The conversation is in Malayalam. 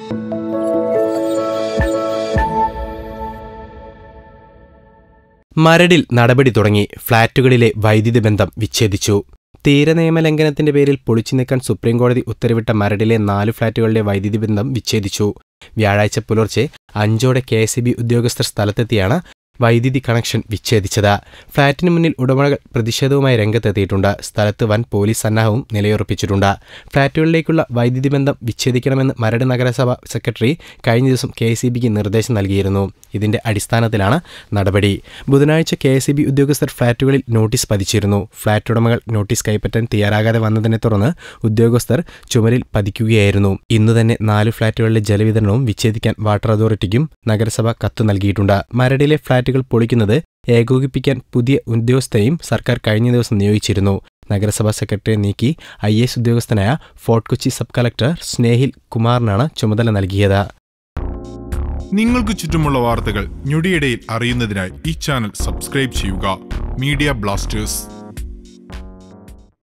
മരടിൽ നടപടി തുടങ്ങി ഫ്ളാറ്റുകളിലെ വൈദ്യുതി ബന്ധം വിച്ഛേദിച്ചു തീരനിയമ ലംഘനത്തിന്റെ പേരിൽ പൊളിച്ചു നീക്കാൻ സുപ്രീംകോടതി ഉത്തരവിട്ട മരടിലെ നാല് ഫ്ളാറ്റുകളിലെ വൈദ്യുതി ബന്ധം വിച്ഛേദിച്ചു വ്യാഴാഴ്ച പുലർച്ചെ അഞ്ചോടെ കെ എസ് ഉദ്യോഗസ്ഥർ സ്ഥലത്തെത്തിയാണ് വൈദ്യുതി കണക്ഷൻ വിച്ഛേദിച്ചത് ഫ്ളാറ്റിന് മുന്നിൽ ഉടമകൾ പ്രതിഷേധവുമായി രംഗത്തെത്തിയിട്ടുണ്ട് സ്ഥലത്ത് വൻ പോലീസ് സന്നാഹവും നിലയുറപ്പിച്ചിട്ടുണ്ട് ഫ്ളാറ്റുകളിലേക്കുള്ള വൈദ്യുതി ബന്ധം വിച്ഛേദിക്കണമെന്ന് മരട് നഗരസഭ സെക്രട്ടറി കഴിഞ്ഞ ദിവസം കെ എസ് നിർദ്ദേശം നൽകിയിരുന്നു ഇതിന്റെ അടിസ്ഥാനത്തിലാണ് നടപടി ബുധനാഴ്ച കെ എസ് ഉദ്യോഗസ്ഥർ ഫ്ളാറ്റുകളിൽ നോട്ടീസ് പതിച്ചിരുന്നു ഫ്ളാറ്റ് ഉടമകൾ നോട്ടീസ് കൈപ്പറ്റാൻ തയ്യാറാകാതെ വന്നതിനെ തുടർന്ന് ഉദ്യോഗസ്ഥർ ചുമരിൽ പതിക്കുകയായിരുന്നു ഇന്നു തന്നെ നാല് ഫ്ളാറ്റുകളിലെ ജലവിതരണവും വിച്ഛേദിക്കാൻ വാട്ടർ അതോറിറ്റിക്കും നഗരസഭ കത്ത് നൽകിയിട്ടുണ്ട് മരടിലെ ഫ്ളാറ്റുകൾ പൊളിക്കുന്നത് ഏകോപിപ്പിക്കാൻ പുതിയ ഉദ്യോഗസ്ഥയും സർക്കാർ കഴിഞ്ഞ ദിവസം നിയോഗിച്ചിരുന്നു നഗരസഭാ സെക്രട്ടറിയെ നീക്കി ഐ എസ് ഉദ്യോഗസ്ഥനായ Fort Kochi sub collector Snehil കുമാറിനാണ് ചുമതല നൽകിയത് നിങ്ങൾക്ക് ചുറ്റുമുള്ള വാർത്തകൾ ഞൊടിയിടയിൽ അറിയുന്നതിനായി ഈ ചാനൽ സബ്സ്ക്രൈബ് ചെയ്യുക മീഡിയ ബ്ലാസ്റ്റേഴ്സ്